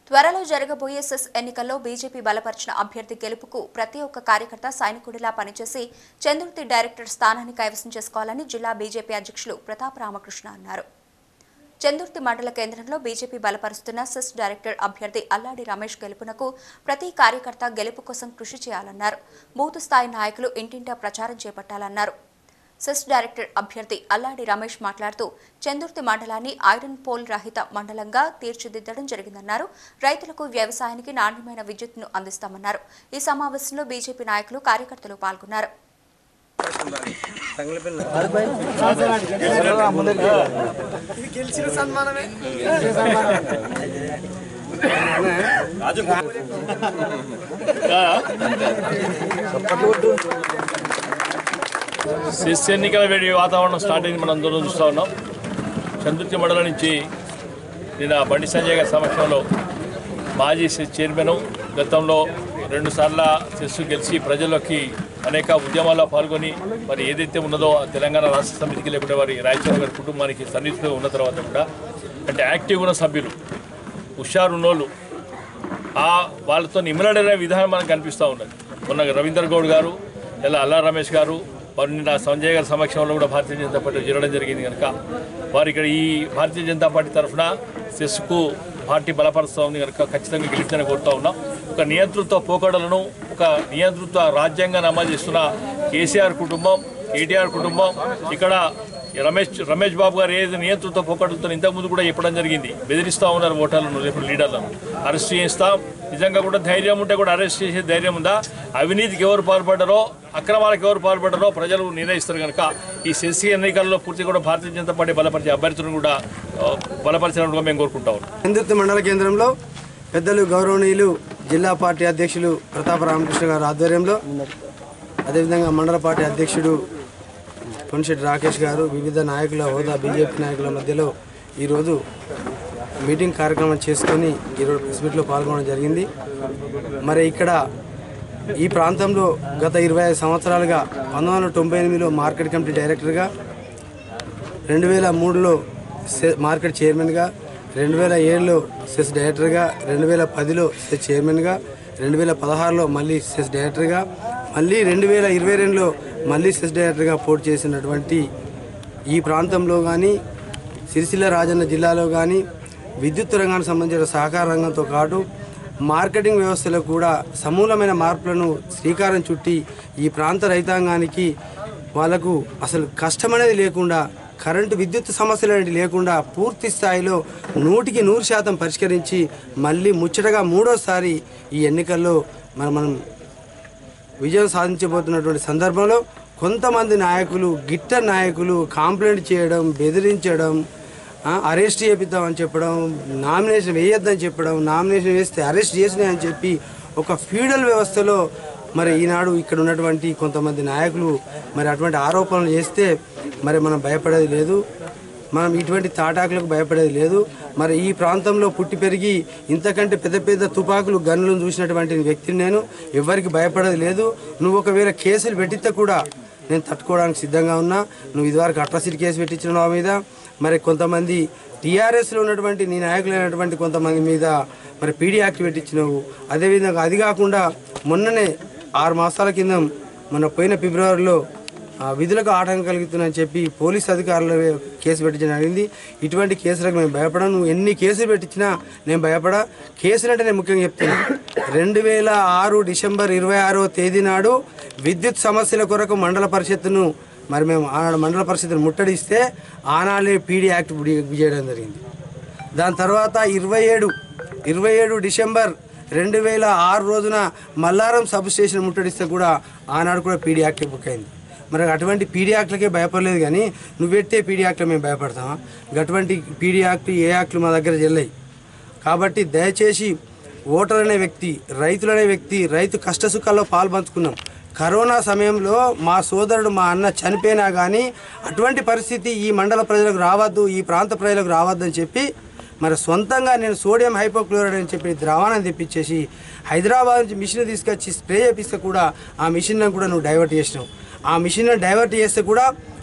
త్వరలో జరగబోయే సెస్ ఎన్నికల్లో బీజేపీ బలపరిచిన అభ్యర్థి గెలుపుకు ప్రతి ఒక్క కార్యకర్త సైనికుడిలా పనిచేసి చంద్రుతి డైరెక్టర్ స్థానాన్ని కైవసం చేసుకోవాలని జిల్లా బీజేపీ అధ్యక్షులు ప్రతాప్ రామకృష్ణ అన్నారు చందుర్తి మండల కేంద్రంలో బీజేపీ బలపరుస్తున్న సెస్ డైరెక్టర్ అభ్యర్థి అల్లాడి రమేష్ గెలుపునకు ప్రతి కార్యకర్త గెలుపు కోసం కృషి చేయాలన్నారు బూత్ స్థాయి నాయకులు ఇంటింటా ప్రచారం చేపట్టాలన్నారు సెస్ డైరెక్టర్ అభ్యర్థి అల్లాడి రమేష్ మాట్లాడుతూ చందుర్తి మండలాన్ని ఐరన్ పోల్ రహిత మండలంగా తీర్చిదిద్దడం జరిగిందన్నారు రైతులకు వ్యవసాయానికి నాణ్యమైన విద్యుత్తును అందిస్తామన్నారు ఈ సమావేశంలో బీజేపీ నాయకులు కార్యకర్తలు పాల్గొన్నారు సెస్ ఎన్నికల వేడి వాతావరణం స్టార్ట్ అయింది మనం అందరం చూస్తూ ఉన్నాం చంద్రుతి మండలం నుంచి నిన్న బండి సంజయ్ గారి సమక్షంలో మాజీ సెస్ చైర్మన్ గతంలో రెండుసార్లు సెస్ గెలిచి ప్రజల్లోకి అనేక ఉద్యమాల్లో పాల్గొని మరి ఏదైతే ఉన్నదో ఆ తెలంగాణ రాష్ట్ర సమితికి లేకుంటే వారి రాయచూర్ గారి కుటుంబానికి సన్నిహితంగా ఉన్న తర్వాత కూడా అంటే యాక్టివ్ ఉన్న సభ్యులు హుషారు ఉన్నోళ్ళు ఆ వాళ్ళతో నిమ్మలడనే విధానం మనకు కనిపిస్తూ ఉన్నది మొన్న రవీందర్ గౌడ్ గారు ఇలా అల్లా రమేష్ గారు వారు నిన్న సంజయ్ గారి సమక్షంలో కూడా భారతీయ జనతా పార్టీ చేరడం జరిగింది కనుక వారు ఇక్కడ ఈ భారతీయ జనతా పార్టీ తరఫున సెస్కు పార్టీ బలపరుస్తూ ఉంది కనుక ఖచ్చితంగా గెలిచాలని కోరుతా ఉన్నాం ఒక నియంతృత్వ పోకడలను ఒక నియంతృత్వ రాజ్యాంగాన్ని అమలు చేస్తున్న కేసీఆర్ కుటుంబం కేటీఆర్ కుటుంబం ఇక్కడ రమేష్ రమేష్ బాబు గారు ఏది నియంతృత్వ పోకడలతో ఇంతకుముందు కూడా చెప్పడం జరిగింది బెదిరిస్తూ ఉన్నారు ఓటర్లను రేపు లీడర్లను అరెస్ట్ చేస్తాం నిజంగా కూడా ధైర్యం ఉంటే కూడా అరెస్ట్ చేసే ధైర్యం ఉందా అవినీతికి ఎవరు పాల్పడ్డారో అక్రమాలకు ఎవరు పాల్పడ్డారో ప్రజలు నిర్ణయిస్తారు కనుక ఈ సెన్సీ ఎన్నికల్లో పూర్తి కూడా భారతీయ జనతా పార్టీ బలపరిచే అభ్యర్థులను కూడా ఆ, బలపరిచినట్టుగా మేము కోరుకుంటా ఉన్నాం చందుర్తి మండల కేంద్రంలో పెద్దలు గౌరవనీయులు జిల్లా పార్టీ అధ్యక్షులు ప్రతాప రామకృష్ణ గారి ఆధ్వర్యంలో అదేవిధంగా మండల పార్టీ అధ్యక్షుడు పొన్షెట్టి రాకేష్ గారు వివిధ నాయకుల హోదా బీజేపీ నాయకుల మధ్యలో ఈరోజు మీటింగ్ కార్యక్రమం చేసుకొని ఈరోజు ప్రెస్ మీట్లో పాల్గొనడం జరిగింది మరి ఇక్కడ ఈ ప్రాంతంలో గత ఇరవై ఐదు సంవత్సరాలుగా పంతొమ్మిది వందల తొంభై ఎనిమిదిలో మార్కెట్ కమిటీ డైరెక్టర్గా రెండు వేల మూడులో సె- మార్కెట్ చైర్మన్గా రెండు వేల ఏడులో సెస్ డైరెక్టర్గా రెండు వేల పదిలో సెస్ చైర్మన్గా రెండు వేల పదహారులో మళ్ళీ సెస్ డైరెక్టర్గా మళ్ళీ రెండు వేల ఇరవై రెండులో మళ్ళీ సెస్ డైరెక్టర్గా పోటీ చేసినటువంటి ఈ ప్రాంతంలో కానీ సిరిసిల్ల రాజన్న జిల్లాలో కానీ విద్యుత్ రంగానికి సంబంధించిన సహకార రంగంతో పాటు మార్కెటింగ్ వ్యవస్థలో కూడా సమూలమైన మార్పులను శ్రీకారం చుట్టి ఈ ప్రాంత రైతాంగానికి వాళ్ళకు అసలు కష్టం అనేది లేకుండా కరెంటు విద్యుత్ సమస్యలు అనేవి లేకుండా పూర్తి స్థాయిలో నూటికి నూరు శాతం పరిష్కరించి మళ్ళీ ముచ్చటగా మూడోసారి ఈ ఎన్నికల్లో మనం మనం విజయం సాధించబోతున్నటువంటి సందర్భంలో కొంతమంది నాయకులు గిట్ట నాయకులు కాంప్లైంట్ చేయడం బెదిరించడం ఆ, అరెస్ట్ చేపిద్దామని చెప్పడం నామినేషన్ వేయొద్దని చెప్పడం నామినేషన్ వేస్తే అరెస్ట్ చేసినాయని చెప్పి ఒక ఫీడల్ వ్యవస్థలో మరి ఈనాడు ఇక్కడ ఉన్నటువంటి కొంతమంది నాయకులు మరి అటువంటి ఆరోపణలు చేస్తే మరి మనం భయపడేది లేదు మనం ఇటువంటి తాటాకులకు భయపడేది లేదు మరి ఈ ప్రాంతంలో పుట్టి పెరిగి ఇంతకంటే పెద్ద పెద్ద తుపాకులు గన్నులను చూసినటువంటి వ్యక్తిని నేను ఎవరికి భయపడేది లేదు నువ్వు ఒకవేళ కేసులు పెట్టితే కూడా నేను తట్టుకోవడానికి సిద్ధంగా ఉన్నా నువ్వు ఇదివరకు అట్రాసిటీ కేసు పెట్టించిన నా మీద మరి కొంతమంది టీఆర్ఎస్లో ఉన్నటువంటి నీ నాయకులైనటువంటి కొంతమంది మీద మరి పీడీ యాక్ట్ పెట్టించినావు అదేవిధంగా అది కాకుండా మొన్ననే ఆరు మాసాల కింద మన పోయిన ఫిబ్రవరిలో ఆ, విధులకు ఆటంకం కలుగుతుందని చెప్పి పోలీస్ అధికారులు కేసు పెట్టించడం జరిగింది ఇటువంటి కేసులకు మేము భయపడను నువ్వు ఎన్ని కేసులు పెట్టించినా నేను భయపడా కేసులు అంటే నేను ముఖ్యంగా చెప్తున్నా రెండు వేల ఆరు డిసెంబర్ ఇరవై ఆరో తేదీ నాడు విద్యుత్ సమస్యల కొరకు మండల పరిషత్తును మరి మేము ఆనాడు మండల పరిషత్తును ముట్టడిస్తే ఆనాడే పీడీ యాక్ట్ బుడి- చేయడం జరిగింది దాని తర్వాత ఇరవై ఏడు ఇరవై ఏడు డిసెంబర్ రెండు వేల ఆరు రోజున మల్లారం సబ్ స్టేషన్ ముట్టడిస్తే కూడా ఆనాడు కూడా పీడీ యాక్ట్ బుక్ అయింది మరి అటువంటి పీడీ యాక్ట్లకే భయపడలేదు కానీ నువ్వు పెట్టే పీడీ యాక్ట్లో మేము భయపడతామా అటువంటి పీడీ యాక్ట్ ఏ యాక్ట్లు మా దగ్గర చెల్లయి కాబట్టి దయచేసి ఓటర్ అనే వ్యక్తి రైతులు అనే వ్యక్తి రైతు కష్టసుఖాల్లో పాల్పంచుకున్నాం కరోనా సమయంలో మా సోదరుడు మా అన్న చనిపోయినా కానీ అటువంటి పరిస్థితి ఈ మండల ప్రజలకు రావద్దు ఈ ప్రాంత ప్రజలకు రావద్దు అని చెప్పి మరి సొంతంగా నేను సోడియం హైపోక్లోరైడ్ అని చెప్పి ద్రావణం తెప్పించేసి హైదరాబాద్ నుంచి మిషన్ తీసుకొచ్చి స్ప్రే చేపిస్తే కూడా ఆ మిషన్ కూడా నువ్వు డైవర్ట్ చేసినావు ఆ మిషన్ డైవర్ట్ చేస్తే కూడా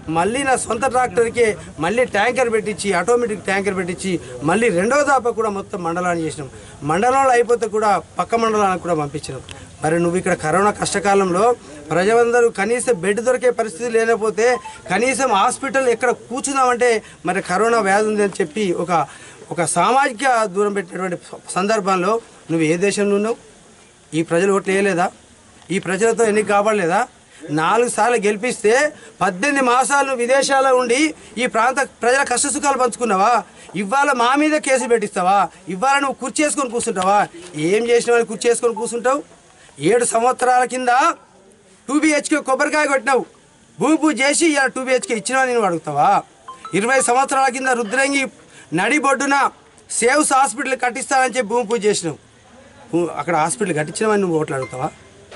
మళ్ళీ నా సొంత ట్రాక్టర్కి మళ్ళీ ట్యాంకర్ పెట్టించి ఆటోమేటిక్ ట్యాంకర్ పెట్టించి మళ్ళీ రెండవ దాప కూడా మొత్తం మండలాన్ని చేసినాం మండలంలో అయిపోతే కూడా పక్క మండలానికి కూడా పంపించినాం మరి నువ్వు ఇక్కడ కరోనా కష్టకాలంలో ప్రజలందరూ కనీసం బెడ్ దొరికే పరిస్థితి లేకపోతే కనీసం హాస్పిటల్ ఎక్కడ కూర్చుందామంటే మరి కరోనా వ్యాధి ఉంది అని చెప్పి ఒక ఒక సామాజిక దూరం పెట్టినటువంటి సందర్భంలో నువ్వు ఏ దేశంలో ఉన్నావు ఈ ప్రజలు ఓట్లు వేయలేదా ఈ ప్రజలతో ఎన్నిక కాపాడలేదా నాలుగు సార్లు గెలిపిస్తే పద్దెనిమిది మాసాలు నువ్వు విదేశాల్లో ఉండి ఈ ప్రాంత ప్రజల కష్టసుఖాలు పంచుకున్నావా ఇవాళ మా మీద కేసు పెట్టిస్తావా ఇవాళ నువ్వు కుర్చీ చేసుకొని కూర్చుంటావా ఏం చేసిన వాళ్ళు కుర్చీ చేసుకొని కూర్చుంటావు ఏడు సంవత్సరాల కింద టూ బిహెచ్కే కొబ్బరికాయ కొట్టినావు భూమి పూజ చేసి ఇలా టూ బిహెచ్కే ఇచ్చినా నేను అడుగుతావా ఇరవై సంవత్సరాల కింద రుద్రంగి నడిబొడ్డున సేవ్స్ హాస్పిటల్ కట్టిస్తానని చెప్పి భూమి పూజ చేసినావు భూ- అక్కడ హాస్పిటల్ కట్టించినామని నువ్వు ఓట్లు అడుగుతావా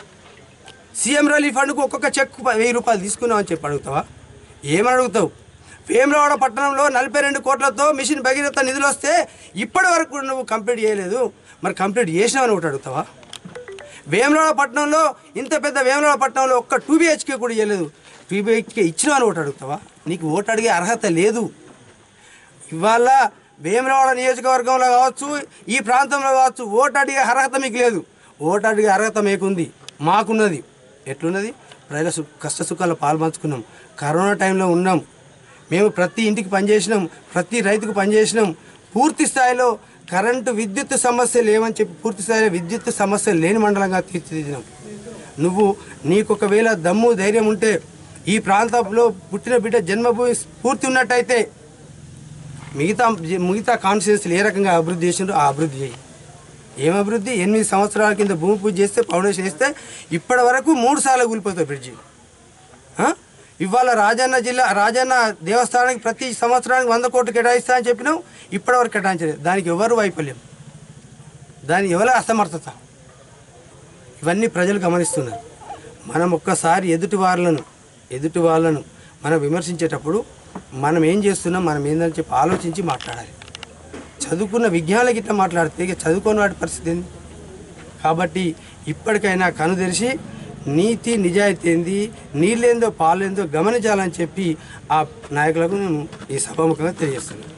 సీఎం రిలీఫ్ ఫండ్కు ఒక్కొక్క చెక్ ప- వెయ్యి రూపాయలు తీసుకున్నావు అని చెప్పి అడుగుతావా ఏమని అడుగుతావు వేమరావాడ పట్టణంలో నలభై రెండు కోట్లతో మిషన్ భగీరథ నిధులు వస్తే ఇప్పటి వరకు నువ్వు కంప్లీట్ చేయలేదు మరి కంప్లీట్ చేసినావని ఒకటి అడుగుతావా వేమరాడ పట్టణంలో ఇంత పెద్ద వేమరాడ పట్టణంలో ఒక్క టూ బిహెచ్కే కూడా ఇవ్వలేదు టూ బిహెచ్కే ఇచ్చినావని ఒకటి అడుగుతావా నీకు ఓటు అడిగే అర్హత లేదు ఇవాళ వేమరావాడ నియోజకవర్గంలో కావచ్చు ఈ ప్రాంతంలో కావచ్చు ఓటు అడిగే అర్హత మీకు లేదు ఓటు అడిగే అర్హత మీకుంది మాకున్నది ఎట్లున్నది ప్రజల సు కష్ట సుఖాలు పాల్పంచుకున్నాం కరోనా టైంలో ఉన్నాం మేము ప్రతి ఇంటికి పనిచేసినాం ప్రతి రైతుకు పనిచేసినాం పూర్తి స్థాయిలో కరెంటు విద్యుత్ సమస్య లేవని చెప్పి పూర్తి స్థాయిలో విద్యుత్ సమస్య లేని మండలంగా తీర్చిదిద్దినాం నువ్వు నీకు ఒకవేళ దమ్ము ధైర్యం ఉంటే ఈ ప్రాంతంలో పుట్టిన బిడ్డ జన్మభూమి పూర్తి ఉన్నట్టయితే మిగతా మిగతా కాన్స్టిట్యూన్సీలు ఏ రకంగా అభివృద్ధి చేసిండ్రో ఆ అభివృద్ధి చేయి ఏం అభివృద్ధి ఎనిమిది సంవత్సరాల కింద భూమి పూజ చేస్తే ఫౌండేషన్ వేస్తే ఇప్పటి వరకు మూడు సార్లు కూలిపోతాయి బ్రిడ్జి ఆ? ఇవాళ రాజన్న జిల్లా రాజన్న దేవస్థానానికి ప్రతి సంవత్సరానికి వంద కోట్లు కేటాయిస్తా అని చెప్పినావు ఇప్పటివరకు కేటాయించలేదు దానికి ఎవరు వైఫల్యం దాని ఎవరి అసమర్థత ఇవన్నీ ప్రజలు గమనిస్తున్నారు మనం ఒక్కసారి ఎదుటి వాళ్ళను ఎదుటి వాళ్ళను మనం విమర్శించేటప్పుడు మనం ఏం చేస్తున్నాం మనం ఏందని చెప్పి ఆలోచించి మాట్లాడాలి చదువుకున్న విజ్ఞానులకి ఇట్లా మాట్లాడితే ఇక చదువుకోని వాటి పరిస్థితి ఏంది కాబట్టి ఇప్పటికైనా కను తెరిచి నీతి నిజాయితీ ఏంది నీళ్ళేందో పాలేందో గమనించాలని చెప్పి ఆ నాయకులకు నేను ఈ సభాముఖంగా తెలియజేస్తున్నాను